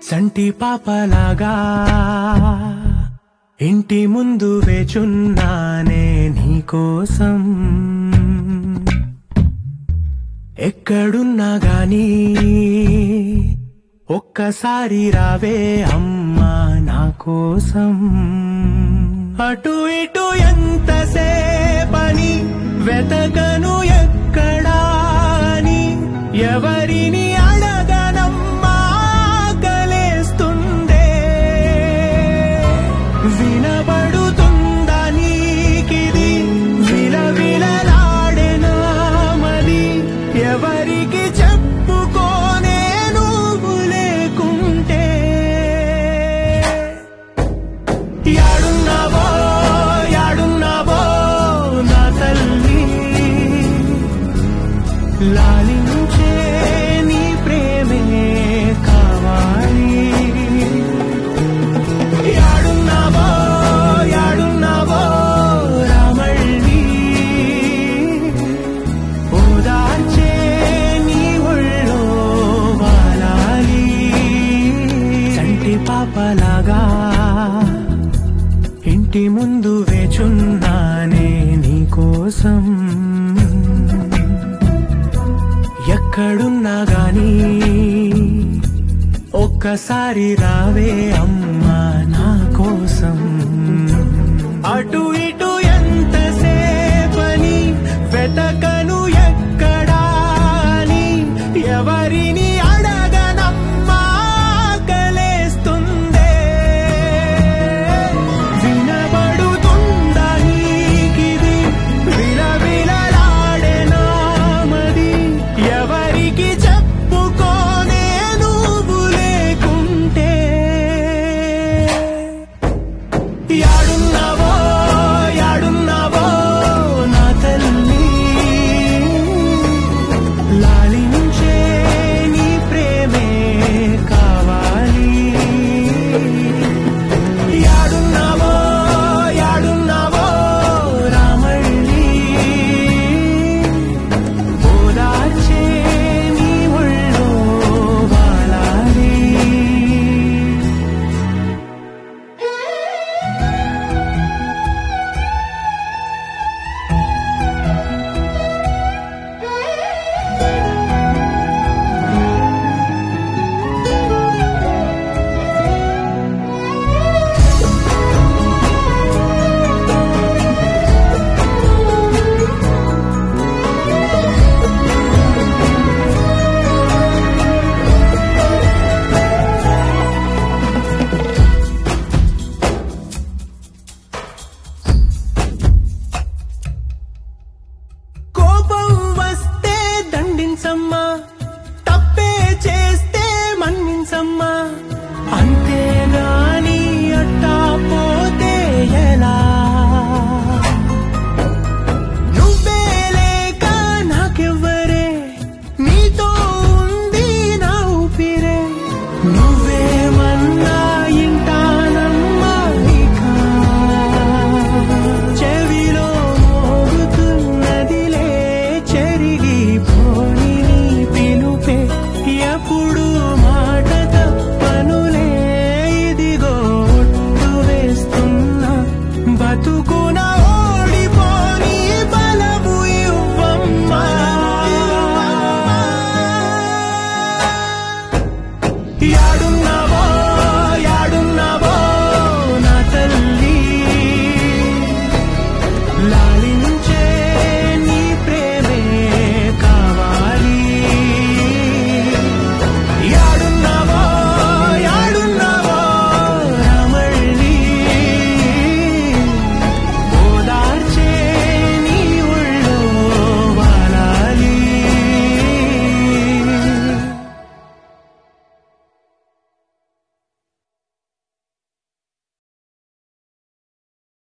సంటి పాపలాగా ఇంటి ముందు వేచున్నానే నీకోసం ఎక్కడున్నా గాని ఒక్కసారి రావే అమ్మా నా కోసం అటు ఇటు ఎంతసేపని వెతకను ఎక్కడా అని ఎవరిని అడగనమ్మా కలేస్తుందే వినబడుతుందా నీకిది విలవిలలాడెనా మది ఎవరికి చెప్పుకోనే నువ్వు లేకుంటే యాడున్నావో యాడున్నావో నా తల్లి లాలించే నీ ప్రేమే కావాలి యాడున్నావో యాడున్నావో రామళ్ళీ ఓదార్చే నీ ఒళ్ళో వాలాలి సంటి పాపలాగా ఇంటి ముందు వేచున్నానే నీకోసం ఎక్కడున్నా గాని ఒక్కసారి రావే అమ్మా నా కోసం అటు